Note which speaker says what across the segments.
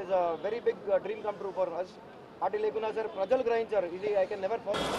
Speaker 1: it is a very big dream come true for us party లేకున్నా సరే ప్రజలు గ్రహించారు ఇది ఐ కెన్ నెవర్ ఫాలో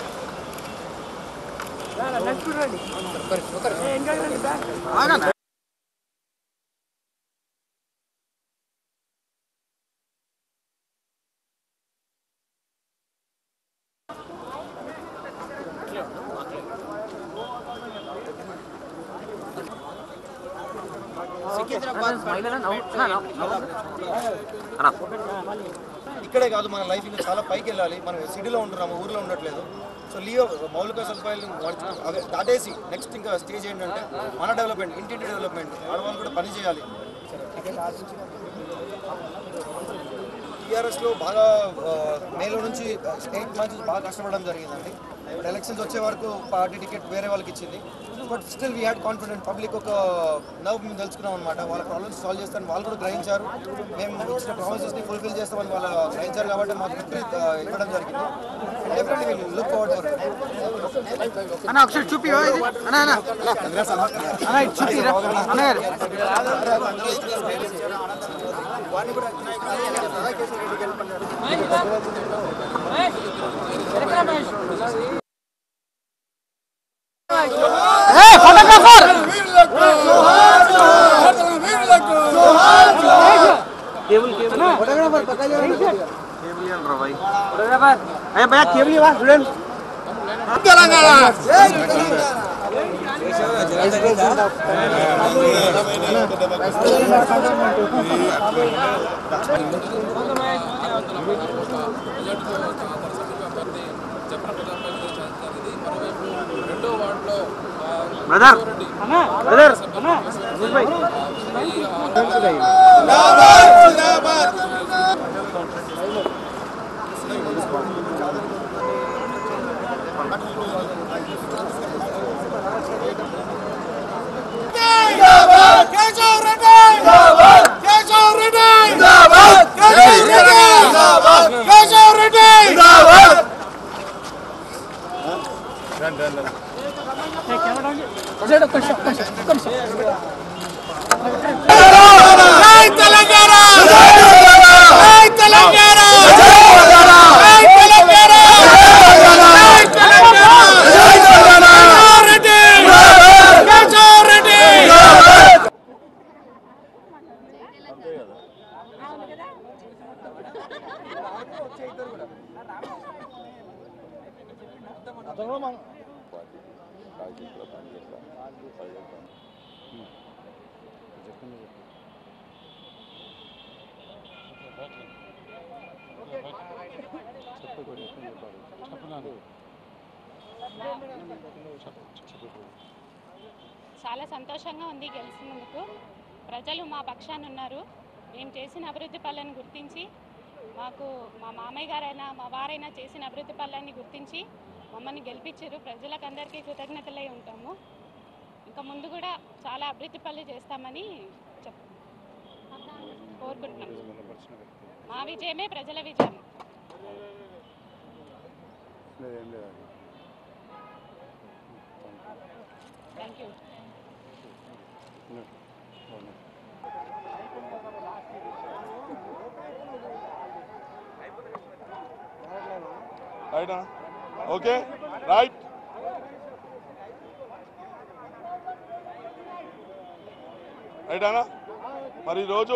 Speaker 1: ఇక్కడే కాదు మన లైఫ్ ఇంకా చాలా పైకి వెళ్ళాలి మనం సిటీలో ఉంటున్నాము ఊర్లో ఉండట్లేదు సో లియో మౌలిక సదుపాయాలు వాడి- అవి దాటేసి నెక్స్ట్ ఇంకా స్టేజ్ ఏంటంటే మన డెవలప్మెంట్ ఇంటింటి డెవలప్మెంట్ ఆడవాళ్ళు కూడా పని చేయాలి టీఆర్ఎస్లో బాగా ఆ, మేలో నుంచి స్టేట్ నుంచి బాగా కష్టపడడం జరిగిందండి ఇప్పుడు ఎలక్షన్స్ వచ్చే వరకు పార్టీ టికెట్ వేరే వాళ్ళకి ఇచ్చింది but still we had confident public ఒక నవ్వు మేము తెలుసుకున్నాం అనమాట వాళ్ళ ప్రాబ్లమ్స్ సాల్వ్ చేస్తారని వాళ్ళు కూడా గ్రహించారు మేము ఇచ్చిన ప్రామిసెస్ని ఫుల్ఫిల్ చేస్తామని వాళ్ళు గ్రహించారు కాబట్టి మాకు విక్టరీ ఇవ్వడం జరిగింది డెఫినెట్లీ వీళ్ళు లుక్ ఫార్వర్డ్ ఫర్
Speaker 2: అన్న ఒకసారి చూపి అన్న అన్న అన్న ఇటు చూపిరా అన్నగారు ఏ ఫోటోగ్రాఫర్ ఫోటోగ్రాఫర్ పక్క ఫోటోగ్రాఫర్ ఏ భయ్యా కేబుల్ ఇవ్వ స్టూడెంట్ బ్రదర్ బ్రదర్
Speaker 3: చాలా సంతోషంగా ఉంది గెలిచినందుకు ప్రజలు మా పక్షాన ఉన్నారు మేము చేసిన అభివృద్ధి పనులను గుర్తించి మాకు మా మామయ్య గారైనా మా వారైనా చేసిన అభివృద్ధి పనులన్నీ గుర్తించి మమ్మల్ని గెలిపించారు ప్రజలకు అందరికీ కృతజ్ఞతలై ఉంటాము ఇంకా ముందు కూడా చాలా అభివృద్ధి పనులు చేస్తామని చెప్ కోరుకుంటున్నాం మా విజయమే ప్రజల విజయం thank you
Speaker 4: right okay right right అన్నా మరి ఈరోజు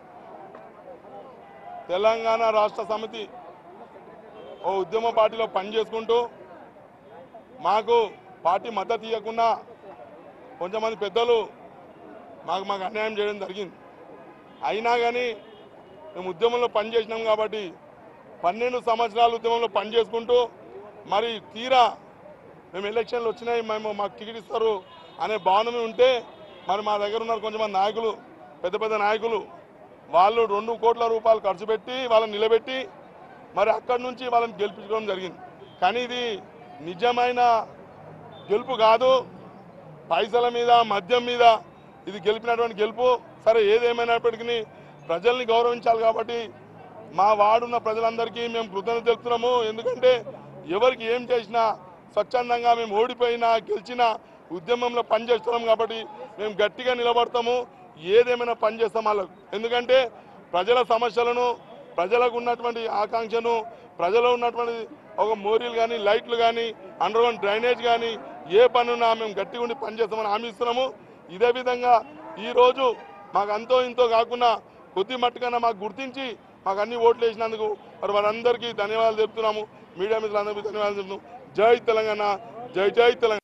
Speaker 4: తెలంగాణ రాష్ట్ర సమితి ఓ ఉద్యమ పార్టీలో పనిచేసుకుంటూ మాకు పార్టీ మద్దతు ఇవ్వకుండా కొంతమంది పెద్దలు మాకు మాకు అన్యాయం చేయడం జరిగింది అయినా కానీ మేము ఉద్యమంలో పనిచేసినాం కాబట్టి పన్నెండు సంవత్సరాలు ఉద్యమంలో పనిచేసుకుంటూ మరి తీరా మేము ఎలక్షన్లు వచ్చినాయి మేము మాకు టికెట్ ఇస్తారు అనే భావన ఉంటే మరి మా దగ్గర ఉన్న కొంతమంది నాయకులు పెద్ద పెద్ద నాయకులు వాళ్ళు రెండు కోట్ల రూపాయలు ఖర్చు పెట్టి వాళ్ళని నిలబెట్టి మరి అక్కడి నుంచి వాళ్ళని గెలిపించుకోవడం జరిగింది కానీ ఇది నిజమైన గెలుపు కాదు పైసల మీద మద్యం మీద ఇది గెలిపినటువంటి గెలుపు సరే ఏదేమైనప్పటికీ ప్రజల్ని గౌరవించాలి కాబట్టి మా వాడున్న ప్రజలందరికీ మేము కృతజ్ఞత తెలుపుతున్నాము ఎందుకంటే ఎవరికి ఏం చేసినా స్వచ్ఛందంగా మేము ఓడిపోయినా గెలిచినా ఉద్యమంలో పనిచేస్తున్నాం కాబట్టి మేము గట్టిగా నిలబడతాము ఏదేమైనా పని చేస్తాం వాళ్ళకు ఎందుకంటే ప్రజల సమస్యలను ప్రజలకు ఉన్నటువంటి ఆకాంక్షను ప్రజలో ఉన్నటువంటి ఒక మోరీలు కానీ లైట్లు కానీ అండర్గ్రౌండ్ డ్రైనేజ్ కానీ ఏ పనున్నా మేము గట్టిగా ఉండి పనిచేస్తామని హామీ ఇస్తున్నాము ఇదే విధంగా ఈరోజు మాకు అంతో ఇంతో కాకుండా కొద్ది మట్టుకన్నా మాకు గుర్తించి మాకు అన్ని ఓట్లు వేసినందుకు మరి వారందరికీ ధన్యవాదాలు చెప్తున్నాము మీడియా మిత్రులందరికీ ధన్యవాదాలు చెప్తున్నాము జై తెలంగాణ జై జై తెలంగాణ